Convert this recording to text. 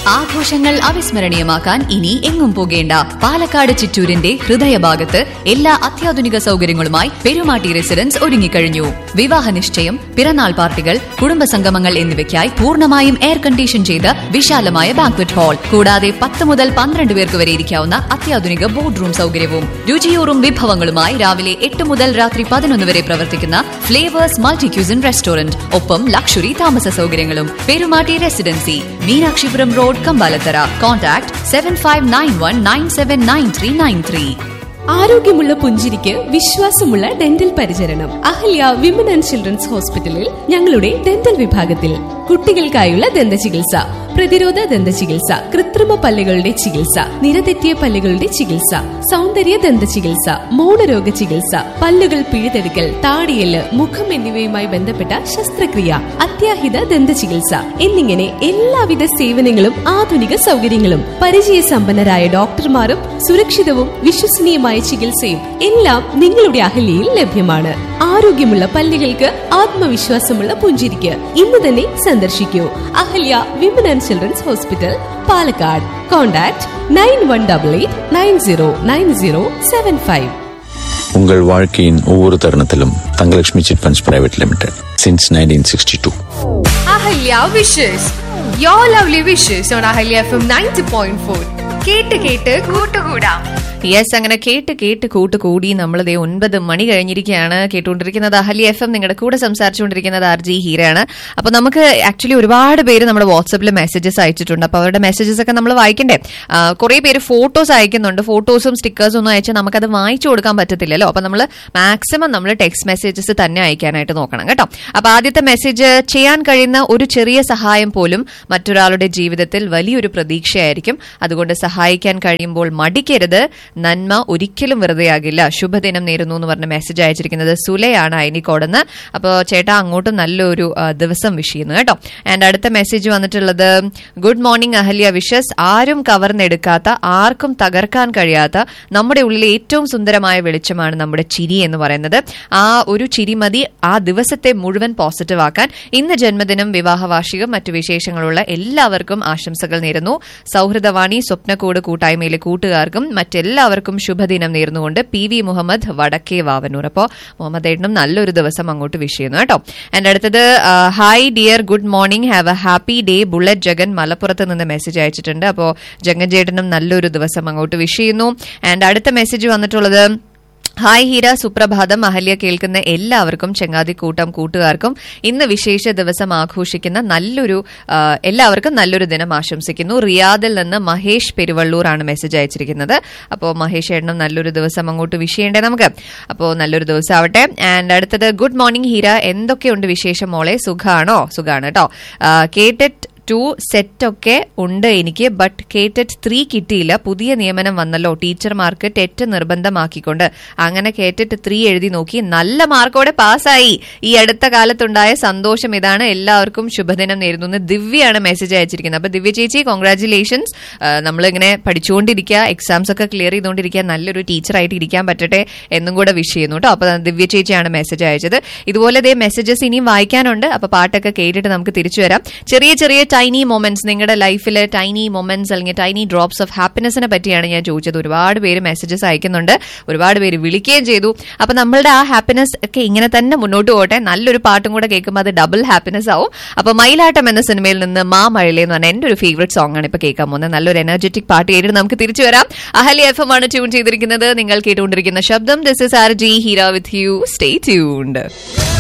ആഘോഷങ്ങൾ അവിസ്മരണീയമാക്കാൻ ഇനി എങ്ങും പോകേണ്ട പാലക്കാട് ചിറ്റൂരിന്റെ ഹൃദയഭാഗത്ത് എല്ലാ അത്യാധുനിക സൗകര്യങ്ങളുമായി പെരുമാട്ടി റെസിഡൻസ് ഒരുങ്ങിക്കഴിഞ്ഞു വിവാഹ നിശ്ചയം പിറന്നാൾ പാർട്ടികൾ കുടുംബസംഗമങ്ങൾ എന്നിവയ്ക്കായി പൂർണ്ണമായും എയർ കണ്ടീഷൻ ചെയ്ത വിശാലമായ ബാങ്ക്വറ്റ് ഹാൾ കൂടാതെ പത്ത് മുതൽ പന്ത്രണ്ട് പേർക്ക് വരെ ഇരിക്കാവുന്ന അത്യാധുനിക ബോർഡ് റൂം സൗകര്യവും രുചിയൂറും വിഭവങ്ങളുമായി രാവിലെ എട്ട് മുതൽ രാത്രി പതിനൊന്ന് വരെ പ്രവർത്തിക്കുന്ന ഫ്ലേവേഴ്സ് മൾട്ടി ക്യൂസിൻ റെസ്റ്റോറന്റ് ഒപ്പം ലക്ഷറി താമസ സൗകര്യങ്ങളും Perumatty residency Meenakshipuram road Kambalathara contact seven five nine one nine seven nine three nine three ആരോഗ്യമുള്ള പുഞ്ചിരിക്ക് വിശ്വാസമുള്ള ഡെന്റൽ പരിചരണം അഹല്യ വിമൻ ആൻഡ് ചിൽഡ്രൻസ് ഹോസ്പിറ്റലിൽ ഞങ്ങളുടെ ഡെന്റൽ വിഭാഗത്തിൽ കുട്ടികൾക്കായുള്ള ദന്ത ചികിത്സ പ്രതിരോധ ദന്ത ചികിത്സ കൃത്രിമ പല്ലുകളുടെ ചികിത്സ നിരതെറ്റിയ പല്ലുകളുടെ ചികിത്സ സൗന്ദര്യ ദന്ത ചികിത്സ മൗനരോഗ ചികിത്സ പല്ലുകൾ പിഴുതെടുക്കൽ താടിയല് മുഖം എന്നിവയുമായി ബന്ധപ്പെട്ട ശസ്ത്രക്രിയ അത്യാഹിത ദന്ത ചികിത്സ എന്നിങ്ങനെ എല്ലാവിധ സേവനങ്ങളും ആധുനിക സൗകര്യങ്ങളും പരിചയസമ്പന്നരായ ഡോക്ടർമാരും സുരക്ഷിതവും വിശ്വസനീയമായ ചികിത്സയും എല്ലാം നിങ്ങളുടെ അഹല്യയിൽ ലഭ്യമാണ് ആരോഗ്യമുള്ള പല്ലുകൾക്ക് ആത്മവിശ്വാസമുള്ള പുഞ്ചിരിക്ക് ഇന്ന് തന്നെ സന്ദർശിക്കൂ Ahalya women and children's hospital Palakkad contact nine one double eight nine zero nine zero seven five உங்கள் வாழ்க்கையின் ஒவ்வொரு தருணத்திலும் Thangalakshmi chit funds private limited since nineteen sixty two Ahalya wishes you lovely wishes on Ahalya F M ninety point four കേട്ട് കേട്ട് കൂട്ടുകൂടാം yes അങ്ങനെ കേട്ട് കേട്ട് കൂട്ട് കൂടി നമ്മൾ ദേ ഒൻപത് മണി കഴിഞ്ഞിരിക്കുകയാണ് കേട്ടുകൊണ്ടിരിക്കുന്നത് അഹലി എഫ് എം നിങ്ങളുടെ കൂടെ സംസാരിച്ചുകൊണ്ടിരിക്കുന്നത് ആർ ജി ഹീരയാണ് അപ്പൊ നമുക്ക് ആക്ച്വലി ഒരുപാട് പേര് നമ്മുടെ വാട്സപ്പിൽ മെസ്സേജസ് അയച്ചിട്ടുണ്ട് അപ്പൊ അവരുടെ മെസ്സേജസ് ഒക്കെ നമ്മൾ വായിക്കണ്ടേ കുറെ പേര് ഫോട്ടോസ് അയക്കുന്നുണ്ട് ഫോട്ടോസും സ്റ്റിക്കേഴ്സും ഒന്നും അയച്ചാൽ നമുക്കത് വായിച്ചു കൊടുക്കാൻ പറ്റത്തില്ലല്ലോ അപ്പൊ നമ്മൾ മാക്സിമം നമ്മൾ ടെക്സ്റ്റ് മെസ്സേജസ് തന്നെ അയക്കാനായിട്ട് നോക്കണം കേട്ടോ അപ്പൊ ആദ്യത്തെ മെസ്സേജ് ചെയ്യാൻ കഴിയുന്ന ഒരു ചെറിയ സഹായം പോലും മറ്റൊരാളുടെ ജീവിതത്തിൽ വലിയൊരു പ്രതീക്ഷയായിരിക്കും അതുകൊണ്ട് സഹായിക്കാൻ കഴിയുമ്പോൾ മടിക്കരുത് നന്മ ഒരിക്കലും വെറുതെയാകില്ല ശുഭദിനം നേരുന്നു എന്ന് പറഞ്ഞ മെസ്സേജ് അയച്ചിരിക്കുന്നത് സുലയാണ് അയനിക്കോടെന്ന് അപ്പോൾ ചേട്ടാ അങ്ങോട്ടും നല്ലൊരു ആ, ദിവസം വിഷ് ചെയ്യുന്നു കേട്ടോ ആൻഡ് അടുത്ത മെസ്സേജ് വന്നിട്ടുള്ളത് ഗുഡ് മോർണിംഗ് അഹല്യ വിഷസ് ആരും കവർന്നെടുക്കാത്ത ആർക്കും തകർക്കാൻ കഴിയാത്ത നമ്മുടെ ഉള്ളിലെ ഏറ്റവും സുന്ദരമായ വെളിച്ചമാണ് നമ്മുടെ ചിരി എന്ന് പറയുന്നത് ആ ഒരു ചിരി മതി ആ ദിവസത്തെ മുഴുവൻ പോസിറ്റീവ് ആക്കാൻ ഇന്ന് ജന്മദിനം വിവാഹ വാർഷികം മറ്റു വിശേഷങ്ങളുള്ള എല്ലാവർക്കും ആശംസകൾ നേരുന്നു സൗഹൃദവാണി സ്വപ്നക്കൂട് കൂട്ടായ്മയിലെ കൂട്ടുകാർക്കും മറ്റെല്ലാവർക്കും ശുഭദിനം നേർന്നുകൊണ്ട് പി വി മുഹമ്മദ് വടക്കേ വാവനൂർ അപ്പോൾ മുഹമ്മദ് ഏട്ടനും നല്ലൊരു ദിവസം അങ്ങോട്ട് വിഷ് ചെയ്യുന്നു കേട്ടോ എൻ്റെ അടുത്തത് hi dear good morning have a happy day bullet Jagan മലപ്പുറത്ത് നിന്ന് മെസ്സേജ് അയച്ചിട്ടുണ്ട് അപ്പോൾ ജഗൻ ചേട്ടനും നല്ലൊരു ദിവസം അങ്ങോട്ട് വിഷ് ചെയ്യുന്നു ആൻഡ് അടുത്ത മെസ്സേജ് വന്നിട്ടുള്ളത് ഹായ് ഹീര സുപ്രഭാതം അഹല്യ കേൾക്കുന്ന എല്ലാവർക്കും ചെങ്ങാതിക്കൂട്ടം കൂട്ടുകാർക്കും ഇന്ന് വിശേഷ ദിവസം ആഘോഷിക്കുന്ന നല്ലൊരു ആ, എല്ലാവർക്കും നല്ലൊരു ദിനം ആശംസിക്കുന്നു റിയാദിൽ നിന്ന് മഹേഷ് പെരുവള്ളൂർ ആണ് മെസ്സേജ് അയച്ചിരിക്കുന്നത് അപ്പോൾ മഹേഷ് ഏട്ടനും നല്ലൊരു ദിവസം അങ്ങോട്ട് വിഷ് ചെയ്യണ്ടേ നമുക്ക് അപ്പോൾ നല്ലൊരു ദിവസം ആവട്ടെ ആൻഡ് അടുത്തത് ഗുഡ് മോർണിംഗ് ഹീര എന്തൊക്കെയുണ്ട് വിശേഷം മോളെ സുഖാണോ സുഖാണ് കേട്ടോ കേട്ടിട്ട് ടു സെറ്റ് ഒക്കെ ഉണ്ട് എനിക്ക് ബട്ട് കേറ്ററ്റ് ത്രീ കിട്ടിയില്ല പുതിയ നിയമനം വന്നല്ലോ ടീച്ചർമാർക്ക് ടെറ്റ് നിർബന്ധമാക്കിക്കൊണ്ട് അങ്ങനെ കേറ്ററ്റ് ത്രീ എഴുതി നോക്കി നല്ല മാർക്കോടെ പാസ്സായി ഈ അടുത്ത കാലത്തുണ്ടായ സന്തോഷം ഇതാണ് എല്ലാവർക്കും ശുഭദിനം നേരുന്നു എന്ന് ദിവ്യയാണ് മെസ്സേജ് അയച്ചിരിക്കുന്നത് അപ്പൊ ദിവ്യ ചേച്ചി കോൺഗ്രാറ്റുലേഷൻസ് നമ്മളിങ്ങനെ പഠിച്ചുകൊണ്ടിരിക്കുക എക്സാംസ് ഒക്കെ ക്ലിയർ ചെയ്തുകൊണ്ടിരിക്കുക നല്ലൊരു ടീച്ചറായിട്ട് ഇരിക്കാൻ പറ്റട്ടെ എന്നും കൂടെ വിഷ് ചെയ്യുന്നു കേട്ടോ അപ്പൊ ദിവ്യ ചേച്ചിയാണ് മെസ്സേജ് അയച്ചത് ഇതുപോലെ ദേ മെസ്സേജസ് ഇനിയും വായിക്കാനുണ്ട് അപ്പൊ പാട്ടൊക്കെ കേട്ടിട്ട് നമുക്ക് തിരിച്ചു വരാം ചെറിയ ചെറിയ ടൈനി മൊമെന്റ്സ് നിങ്ങളുടെ ലൈഫിലെ ടൈനി മൊമെന്റ്സ് അല്ലെങ്കിൽ ടൈനി ഡ്രോപ്സ് ഓഫ് ഹാപ്പിനെസിനെ പറ്റിയാണ് ഞാൻ ചോദിച്ചത് ഒരുപാട് പേര് മെസ്സേജസ് അയക്കുന്നുണ്ട് ഒരുപാട് പേര് വിളിക്കുകയും ചെയ്തു അപ്പൊ നമ്മളുടെ ആ ഹാപ്പിനെസ് ഒക്കെ ഇങ്ങനെ തന്നെ മുന്നോട്ട് പോകട്ടെ നല്ലൊരു പാട്ടും കൂടെ കേൾക്കുമ്പോൾ അത് ഡബിൾ ഹാപ്പിനെസ് ആവും അപ്പൊ മയിലാട്ടം എന്ന സിനിമയിൽ നിന്ന് മാ മഴയിലെ എന്ന് പറഞ്ഞ എന്റെ ഒരു ഫേവറേറ്റ് സോങ് ആണ് ഇപ്പൊ കേൾക്കാൻ പോകുന്നത് നല്ലൊരു എനർജറ്റിക് പാട്ട് കേട്ടിട്ട് നമുക്ക് തിരിച്ചു വരാം അഹലി എഫ് എം ആണ് ട്യൂൺ ചെയ്തിരിക്കുന്നത് നിങ്ങൾ കേട്ടുകൊണ്ടിരിക്കുന്ന ശബ്ദം this is R J Heera with you stay tuned